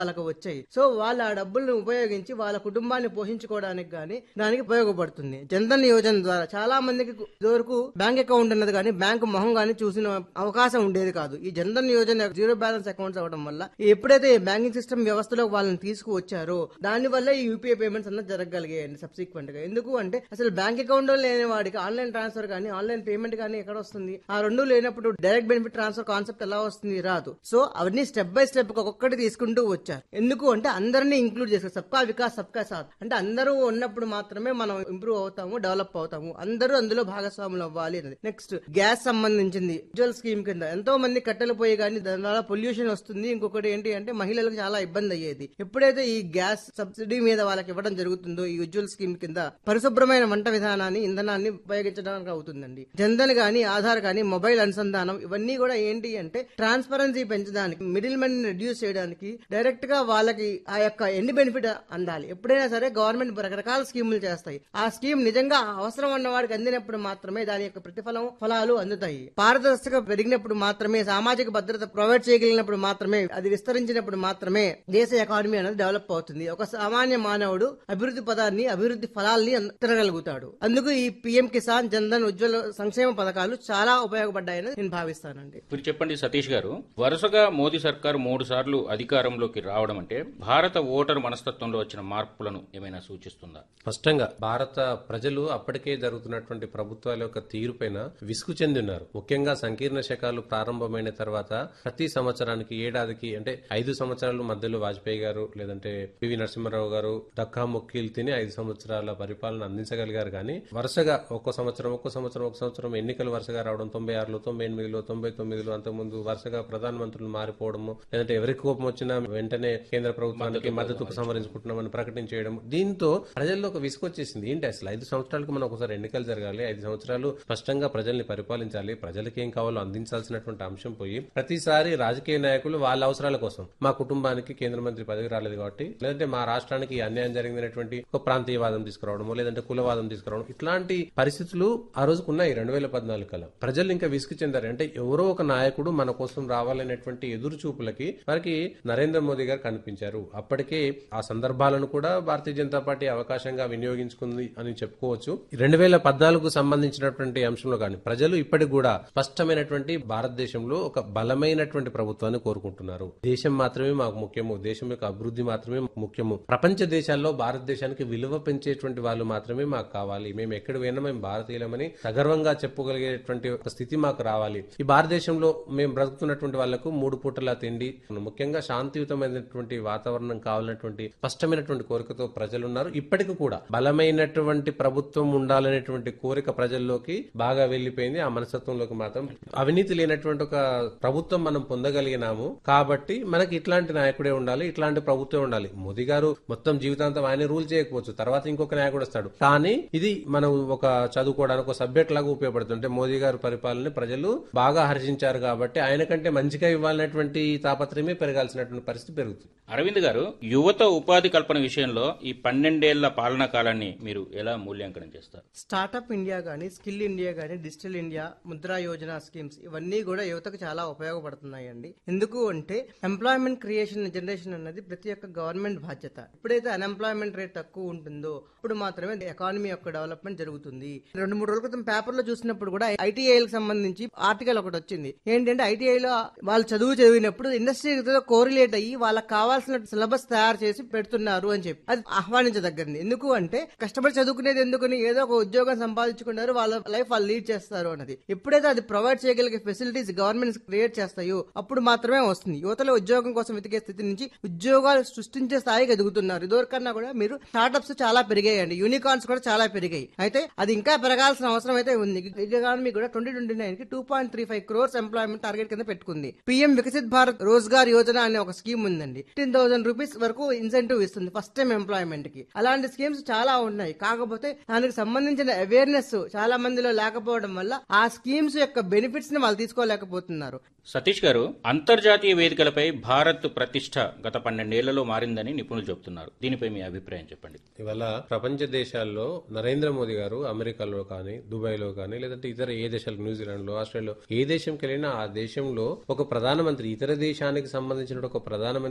వాళ్ళకు వచ్చాయి సో వాళ్ళు ఆ డబ్బుల్ని ఉపయోగించి వాళ్ళ కుటుంబాన్ని పోషించుకోవడానికి గానీ దానికి ఉపయోగపడుతుంది జన్ధన్ యోజన ద్వారా చాలా మందికి ఇదివరకు బ్యాంక్ అకౌంట్ ఉన్నది కానీ బ్యాంక్ మొహం గానీ చూసిన అవకాశం ఉండేది కాదు ఈ Jan Dhan Yojana zero balance accounts అవ్వడం వల్ల ఎప్పుడైతే ఈ బ్యాంకింగ్ సిస్టమ్ వ్యవస్థలో వాళ్ళని తీసుకువచ్చారో దాని వల్ల ఈ యూపీఐ పేమెంట్స్ అన్నది జరగగలిగాయండి సబ్సిక్వెంట్ గా ఎందుకు అంటే అసలు బ్యాంక్ అకౌంట్ లేని వాడికి ఆన్లైన్ ట్రాన్స్ఫర్ కానీ ఆన్లైన్ పేమెంట్ కానీ ఎక్కడ వస్తుంది ఆ రెండు లేనప్పుడు డైరెక్ట్ బెనిఫిట్ ట్రాన్స్ఫర్ కాన్సెప్ట్ ఎలా వస్తుంది రాదు సో అవన్నీ స్టెప్ బై స్టెప్ ఒక్కొక్కటి తీసుకుంటూ వచ్చారు ఎందుకు అంటే అందరినీ ఇంక్లూడ్ చేస్తారు సబ్కా వికాస్ సబ్కా సాత్ అంటే అందరూ ఉన్నప్పుడు మాత్రమే మనం ఇంప్రూవ్ అవుతాము డెవలప్ అవుతాము అందరూ అందులో భాగస్వాములు అవ్వాలి అనేది నెక్స్ట్ గ్యాస్ సంబంధించింది ఉజ్వల్ స్కీమ్ కింద ఎంతో మంది కట్టెలు పోయి కానీ దాని వల్ల పొల్యూషన్ వస్తుంది ఇంకొకటి ఏంటి అంటే మహిళలకు చాలా ఇబ్బంది అయ్యేది ఎప్పుడైతే ఈ గ్యాస్ సబ్సిడీ మీద వాళ్ళకి ఇవ్వడం జరుగుతుందో ఈ ఉజ్వల్ స్కీమ్ కింద పరిశుభ్రమైన వంట విధానాన్ని ఇంధనాన్ని ఉపయోగించడానికి అవుతుందండి జన్ధన్ గాని ఆధార్ గాని మొబైల్ అనుసంధానం ఇవన్నీ కూడా ఏంటి అంటే ట్రాన్స్పరెన్సీ పెంచడానికి మిడిల్ మెన్ రెడ్యూస్ చేయడానికి డైరెక్ట్ గా వాళ్ళకి ఆ యొక్క ఎన్ని బెనిఫిట్ అందాలి ఎప్పుడైనా సరే గవర్నమెంట్ రకరకాల స్కీములు చేస్తాయి ఆ స్కీమ్ నిజంగా అవసరం ఉన్న వాడికి అందినప్పుడు మాత్రమే దాని యొక్క ప్రతిఫలం ఫలాలు అందుతాయి పారదర్శక పెరిగినప్పుడు మాత్రమే సామాజిక భద్రత ప్రొవైడ్ చేయగలిగినప్పుడు మాత్రమే అది విస్తరించినప్పుడు మాత్రమే దేశ ఎకానమీ అనేది డెవలప్ అవుతుంది ఒక సామాన్య మానవుడు అభివృద్ధి పదాన్ని అభివృద్ధి ఫలాల్ని అన్- తినగలుగుతాడు అందుకు ఈ పిఎం కిసాన్ జన్ధన్ ఉజ్వల సంక్షేమ పథకాలు చాలా ఉపయోగపడ్డాయని నేను భావిస్తానండి మీరు చెప్పండి సతీష్ గారు వరుసగా మోదీ సర్కారు మూడు సార్లు అధికారంలోకి రావడం అంటే భారత ఓటరు మనస్తత్వంలో వచ్చిన మార్పులను ఏమైనా సూచిస్తుందా స్పష్టంగా భారత ప్రజలు అప్పటికే జరుగుతున్నటువంటి ప్రభుత్వాల యొక్క తీరుపైన విసుగు చెంది ఉన్నారు ముఖ్యంగా సంకీర్ణ శకాలు ప్రారంభమైన తర్వాత ప్రతి సంవత్సరానికి ఏడాదికి అంటే ఐదు సంవత్సరాలు మధ్యలో వాజ్పేయి గారు లేదంటే పివి నరసింహారావు గారు దక్కా ముక్కీలు తిని ఐదు సంవత్సరాల పరిపాలన అందించగలిగారు కానీ వరుసగా ఒక్కో సంవత్సరం ఒక్కో సంవత్సరం ఒక సంవత్సరం ఎన్నికలు వరుసగా రావడం తొంభై ఆరులో తొంభై ఎనిమిదిలో తొంభై తొమ్మిదిలో అంతకుముందు వరుసగా ప్రధానమంత్రులు మారిపోవడము లేదంటే ఎవరికి కోపం వచ్చినా వెంటనే కేంద్ర ప్రభుత్వానికి మద్దతు ఉపసంహరించుకుంటున్నామని ప్రకటించేయడం దీంతో ప్రజల్లో ఒక విసుకొచ్చేసింది ఏంటి అసలు ఐదు సంవత్సరాలకు మనం ఒకసారి ఎన్నికలు జరగాలి ఐదు సంవత్సరాలు స్పష్టంగా ప్రజల్ని పరిపాలించాలి ప్రజలకి ఏం కావాలో అందించాల్సినటువంటి అంశం పోయి ప్రతిసారి రాజకీయ నాయకులు వాళ్ళ అవసరాల కోసం మా కుటుంబానికి కేంద్ర మంత్రి పదవి రాలేదు కాబట్టి లేదంటే మా రాష్ట్రానికి ఈ అన్యాయం జరిగినటువంటి ఒక ప్రాంతీయవాదం తీసుకురావడమో లేదంటే కులవాదం తీసుకురావడం ఇట్లాంటి పరిస్థితులు ఆ రోజుకు ఉన్నాయి రెండు వేల పద్నాలుగు కల్లా ప్రజలు ఇంకా విసుగు చెందారు అంటే ఎవరో ఒక నాయకుడు మన కోసం రావాలనేటువంటి ఎదురు చూపులకి వారికి నరేంద్ర మోదీ గారు కనిపించారు అప్పటికే ఆ సందర్భాలను కూడా భారతీయ జనతా పార్టీ అవకాశంగా వినియోగించుకుంది అని చెప్పుకోవచ్చు రెండు వేల పద్నాలుగు సంబంధించినటువంటి అంశంలో కానీ ప్రజలు ఇప్పటికి కూడా స్పష్టమైనటువంటి భారతదేశంలో ఒక బలమైనటువంటి ప్రభుత్వాన్ని కోరుకుంటున్నారు దేశం మాత్రమే మాకు ముఖ్యము దేశం యొక్క అభివృద్ధి మాత్రమే మాకు ముఖ్యము ప్రపంచ దేశాల్లో భారతదేశానికి విలువ పెంచేటువంటి వాళ్ళు మాత్రమే మాకు కావాలి మేము ఎక్కడ పోయినా మేము భారతీయులమని సగర్వంగా చెప్పుకోగలిగేటువంటి ఒక స్థితి మాకు రావాలి ఈ భారతదేశంలో మేము బ్రతుకుతున్నటువంటి వాళ్లకు మూడు పూటల తిండి ముఖ్యంగా శాంతియుతమైనటువంటి వాతావరణం కావాలన్నటువంటి స్పష్టమైనటువంటి కోరికతో ప్రజలు ఉన్నారు ఇప్పటికి కూడా బలమైనటువంటి ప్రభుత్వం ఉండాలనేటువంటి కోరిక ప్రజల్లోకి బాగా వెళ్లిపోయింది ఆ మనస్తత్వంలోకి మాత్రం అవినీతి లేనటువంటి ఒక ప్రభుత్వం మనం పొందగలిగినాము కాబట్టి మనకి ఇట్లాంటి నాయకుడే ఉండాలి ఇట్లాంటి ప్రభుత్వం ఉండాలి మోదీ గారు మొత్తం జీవితాంతం ఆయన రూల్ చేయకపోవచ్చు తర్వాత ఇంకొక నాయకుడు వస్తాడు కానీ ఇది మనం ఒక చదువుకోవడానికి ఒక సబ్జెక్ట్ లాగా ఉపయోగపడుతుంది అంటే మోదీ గారు పరిపాలన ప్రజలు బాగా హర్షించారు కాబట్టి ఆయన కంటే మంచిగా ఇవ్వాలనేటువంటి తాపత్రయమే పెరగాల్సినటువంటి పరిస్థితి పెరుగుతుంది అరవింద్ గారు యువత ఉపాధి కల్పన విషయంలో ఈ పన్నెండేళ్ల పాలనా కాలాన్ని మీరు ఎలా మూల్యాంకనం చేస్తారు స్టార్టప్ ఇండియా గానీ స్కిల్ ఇండియా గానీ digital India Mudra Yojana schemes ఇవన్నీ కూడా యువతకు చాలా ఉపయోగపడుతున్నాయండి ఎందుకు అంటే ఎంప్లాయ్మెంట్ క్రియేషన్ జనరేషన్ అన్నది ప్రతి ఒక్క గవర్నమెంట్ బాధ్యత ఎప్పుడైతే అన్ఎంప్లాయ్మెంట్ రేట్ తక్కువ ఉంటుందో అప్పుడు మాత్రమే ఎకానమీ యొక్క డెవలప్మెంట్ జరుగుతుంది రెండు మూడు రోజుల క్రితం పేపర్ లో చూసినప్పుడు కూడా ఐటీఐలకు సంబంధించి ఆర్టికల్ ఒకటి వచ్చింది ఏంటంటే ఐటీఐ లో వాళ్ళు చదువు చదివినప్పుడు ఇండస్ట్రీతో కోరిలేట్ అయ్యి వాళ్ళకి కావాల్సిన సిలబస్ తయారు చేసి పెడుతున్నారు అని చెప్పి అది ఆహ్వానించదగ్గది ఎందుకు అంటే కష్టపడి చదువుకునేది ఎందుకని ఏదో ఒక ఉద్యోగం సంపాదించుకున్నారు వాళ్ళ లైఫ్ వాళ్ళు లీడ్ చేస్తారు అన్నది ఎప్పుడైతే అది ప్రొవైడ్ చేయగలిగే ఫెసిలిటీస్ గవర్నమెంట్ క్రియేట్ చేస్తాయో అప్పుడు మాత్రమే వస్తుంది యువతలో ఉద్యోగం కోసం వెతికే స్థితి నుంచి ఉద్యోగాలు సృష్టించే స్థాయికి ఎదుగుతున్నారు ఇదివరకన్నా కూడా మీరు స్టార్టప్స్ చాలా పెరిగాయండి యూనికార్న్స్ కూడా చాలా పెరిగాయి అయితే అది ఇంకా పెరగాల్సిన అవసరం అయితే ఉంది ఎకానమీ కూడా ట్వంటీ ట్వంటీ నైన్ కి two point three five crores employment target కింద పెట్టుకుంది పీఎం వికసిత్ భారత్ రోజ్గార్ యోజన అనే ఒక స్కీమ్ ఉందండి ఫిఫ్టీన్ థౌసండ్ రూపీస్ వరకు ఇన్సెంటివ్ ఇస్తుంది ఫస్ట్ టైం ఎంప్లాయ్మెంట్ కి అలాంటి స్కీమ్స్ చాలా ఉన్నాయి కాకపోతే దానికి సంబంధించిన అవేర్నెస్ చాలా మందిలో లేకపోవడం వల్ల ఆ స్కీమ్స్ యొక్క బెనిఫిట్స్ ని వాళ్ళు తీసుకోలేకపోతున్నారు సతీష్ గారు అంతర్జాతీయ వేదికలపై భారత్ ప్రతిష్ట గత పన్నెండేళ్లలో మారిందని నిపుణులు చెబుతున్నారు దీనిపై మీ అభిప్రాయం చెప్పండి ఇవాళ ప్రపంచ దేశాల్లో నరేంద్ర మోదీ గారు అమెరికాలో కానీ దుబాయ్ లో కానీ లేదంటే ఇతర ఏ దేశాలు న్యూజిలాండ్ లో ఆస్ట్రేలియాలో ఏ దేశంకి వెళ్ళినా ఆ దేశంలో ఒక ప్రధానమంత్రి ఇతర దేశానికి సంబంధించిన ఒక ప్రధానమంత్రి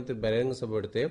ప్రధానమంత్రి బహిరంగ సభ పెడితే